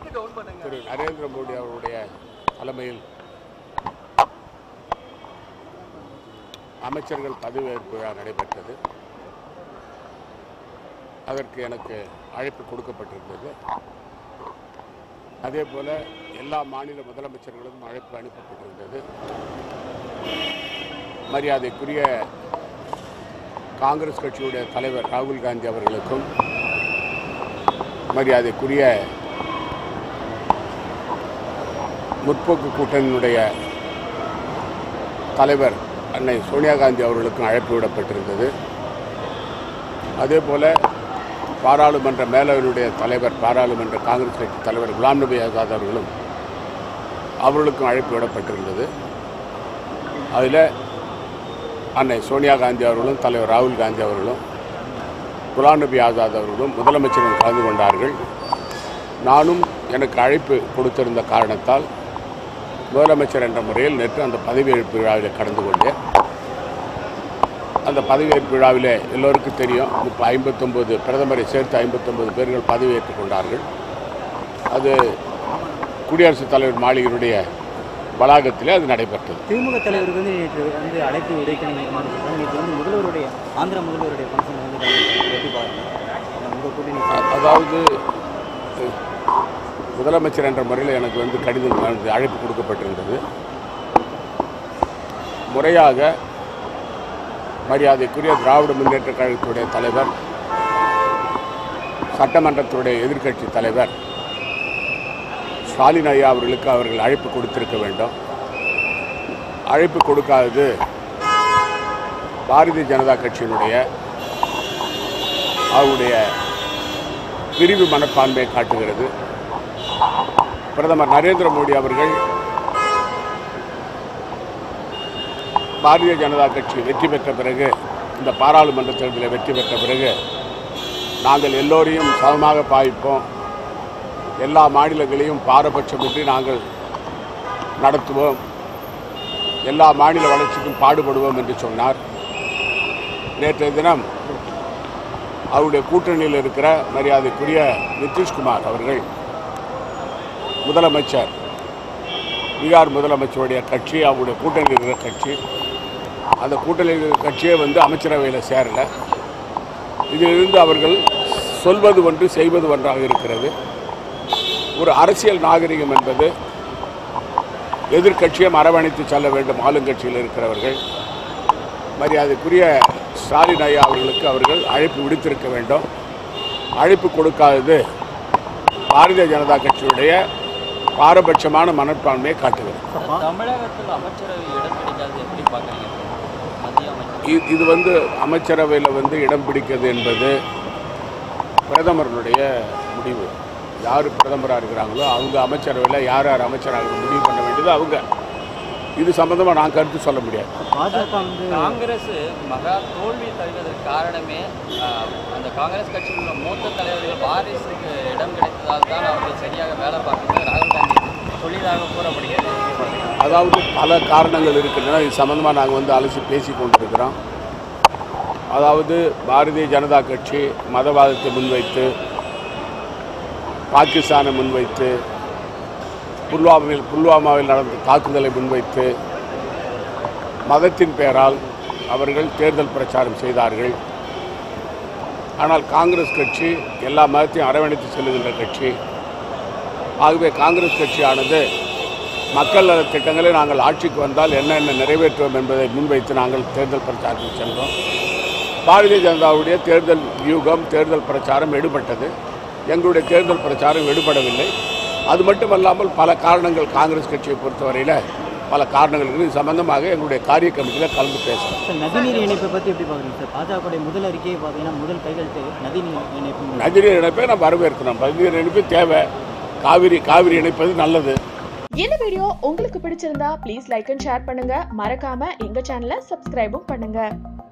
திரு நரேந்திர மோடி அவருடைய தலைமையில் அமைச்சர்கள் பதவியேற்பு விழா நடைபெற்றது அதற்கு எனக்கு அழைப்பு கொடுக்கப்பட்டிருந்தது அதே போல எல்லா மாநில முதலமைச்சர்களுக்கும் அழைப்பு அனுப்பப்பட்டிருந்தது மரியாதைக்குரிய காங்கிரஸ் கட்சியுடைய தலைவர் ராகுல் காந்தி அவர்களுக்கும் மரியாதைக்குரிய முற்போக்கு கூட்டணியினுடைய தலைவர் அன்னை சோனியா காந்தி அவர்களுக்கும் அழைப்பு விடப்பட்டிருந்தது அதே போல பாராளுமன்ற மேலவையினுடைய தலைவர் பாராளுமன்ற காங்கிரஸ் கட்சி தலைவர் குலாம் நபி ஆசாத் அவர்களும் அவர்களுக்கும் அழைப்பு விடப்பட்டிருந்தது அதில் அன்னை சோனியா காந்தி அவர்களும் தலைவர் ராகுல் காந்தி அவர்களும் குலாம் நபி ஆசாத் அவர்களும் முதலமைச்சரும் கலந்து கொண்டார்கள் நானும் எனக்கு அழைப்பு கொடுத்திருந்த காரணத்தால் முதலமைச்சர் என்ற முறையில் நேற்று அந்த பதவியேற்பு விழாவில் கலந்து கொண்டேன் அந்த பதவியேற்பு விழாவில் எல்லோருக்கும் தெரியும் இப்போ ஐம்பத்தொம்பது பிரதமரை சேர்த்து ஐம்பத்தொம்பது பேர்கள் பதவியேற்றுக் கொண்டார்கள் அது குடியரசுத் தலைவர் மாளிகையினுடைய வளாகத்திலே அது நடைபெற்றது திமுக தலைவருக்கு வந்து நேற்று வந்து அழைப்பு விடுக்க நீங்கள் மாதிரி நேற்று வந்து முதல்வருடைய ஆந்திர முதல்வருடைய ஃபங்க்ஷன் வந்து கலந்துக்கிட்டாங்க. எப்படி பாருங்க உங்கள் கூட்டணி அ- அதாவது அஹ், முதலமைச்சர் என்ற முறையில் எனக்கு வந்து கடிதம் வந்து அழைப்பு கொடுக்கப்பட்டிருந்தது முறையாக மரியாதைக்குரிய திராவிட முன்னேற்ற கழகத்துடைய தலைவர் சட்டமன்றத்துடைய எதிர்க்கட்சி தலைவர் ஸ்டாலின் ஐயா அவர்களுக்கு அவர்கள் அழைப்பு கொடுத்திருக்க வேண்டும் அழைப்பு கொடுக்காதது பாரதிய ஜனதா கட்சியினுடைய அவருடைய பிரிவு மனப்பான்மையை காட்டுகிறது பிரதமர் நரேந்திர மோடி அவர்கள் பாரதிய ஜனதா கட்சி வெற்றி பெற்ற பிறகு இந்த பாராளுமன்ற தேர்தலில் வெற்றி பெற்ற பிறகு நாங்கள் எல்லோரையும் சமமாக பாவிப்போம் எல்லா மாநிலங்களையும் பாரபட்சமின்றி நாங்கள் நடத்துவோம் எல்லா மாநில வளர்ச்சிக்கும் பாடுபடுவோம் என்று சொன்னார் நேற்றைய தினம் அவருடைய கூட்டணியில் இருக்கிற மரியாதைக்குரிய நிதிஷ்குமார் அவர்கள் முதலமைச்சர் பீகார் முதலமைச்சருடைய கட்சி அவருடைய கூட்டணியில் இருக்கிற கட்சி அந்த கூட்டணியில் இருக்கிற கட்சியே வந்து அமைச்சரவையில் சேரல இதிலிருந்து அவர்கள் சொல்வது ஒன்று செய்வது ஒன்றாக இருக்கிறது ஒரு அரசியல் நாகரிகம் என்பது எதிர்க்கட்சியை அரவணைத்து செல்ல வேண்டும் ஆளுங்கட்சியில் இருக்கிறவர்கள் மரியாதைக்குரிய ஸ்டாலின் ஐயா அவர்களுக்கு அவர்கள் அழைப்பு விடுத்திருக்க வேண்டும் அழைப்பு கொடுக்காதது பாரதிய ஜனதா கட்சியுடைய பாரபட்சமான மனப்பான்மையை காட்டுகிறது தமிழகத்தில் அமைச்சரவை இடம் கிடைக்காது எப்படி பார்க்குறீங்க மத்திய அமைச்சர் இ- இது வந்து அமைச்சரவையில் வந்து இடம் பிடிக்கிறது என்பது பிரதமருடைய முடிவு யார் பிரதமராக இருக்கிறாங்களோ அவங்க அமைச்சரவையில் யார் யார் அமைச்சராக முடிவு பண்ண வேண்டியது அவங்க இது சம்பந்தமாக நான் கருத்து சொல்ல முடியாது பாஜக வந்து காங்கிரஸ் மகா தோல்வி தருவதற்கு காரணமே ஆஹ், அந்த காங்கிரஸ் கட்சியில் உள்ள மூத்த தலைவர்கள் வாரிசுக்கு இடம் கிடைத்ததால் தான் அவர்கள் சரியாக வேலை பார்க்கணும் ராகுல் காந்தி சொல்லியதாக கூறப்படுகிறது எப்படி பார்க்குறீங்க? அதாவது பல காரணங்கள் இருக்கின்றன இது சம்மந்தமாக நாங்கள் வந்து அலசி பேசி கொண்டிருக்கிறோம் அதாவது பாரதிய ஜனதா கட்சி மதவாதத்தை முன்வைத்து பாகிஸ்தானை முன்வைத்து புல்வாமாவில் புல்வாமாவில் நடந்த தாக்குதலை முன்வைத்து மதத்தின் பெயரால் அவர்கள் தேர்தல் பிரச்சாரம் செய்தார்கள் ஆனால் காங்கிரஸ் கட்சி எல்லா மதத்தையும் அரவணைத்து செல்லுகின்ற கட்சி ஆகவே காங்கிரஸ் கட்சியானது மக்கள் நலத் திட்டங்களை நாங்கள் ஆட்சிக்கு வந்தால் என்னென்ன நிறைவேற்றுவோம் என்பதை முன்வைத்து நாங்கள் தேர்தல் பிரச்சாரத்தில் சென்றோம் பாரதிய ஜனதாவுடைய தேர்தல் வியூகம் தேர்தல் பிரச்சாரம் எடுபட்டது எங்களுடைய தேர்தல் பிரச்சாரம் எடுபடவில்லை அது மட்டுமல்லாமல் பல காரணங்கள் காங்கிரஸ் கட்சியை பொறுத்தவரையில் பல காரணங்கள் இருக்குது இது சம்பந்தமாக எங்களுடைய காரிய கமிட்டியில் கலந்து பேசணும் சார் நதிநீர் இணைப்பை பற்றி எப்படி பார்க்குறீங்க சார் பாஜகவுடைய முதல் அறிக்கையை பார்த்தீங்கன்னா முதல் கையெழுத்து நதிநீர் இணைப்பு நதிநீர் இணைப்பை நம்ம வரவேற்கிறோம் நதிநீர் இணைப்பு தேவை காவிரி காவிரி இணைப்பது நல்லது இந்த வீடியோ உங்களுக்கு பிடிச்சிருந்தா ப்ளீஸ் லைக் அண்ட் ஷேர் பண்ணுங்க மறக்காம எங்க சேனலை சப்ஸ்கிரைபும் பண்ணுங்க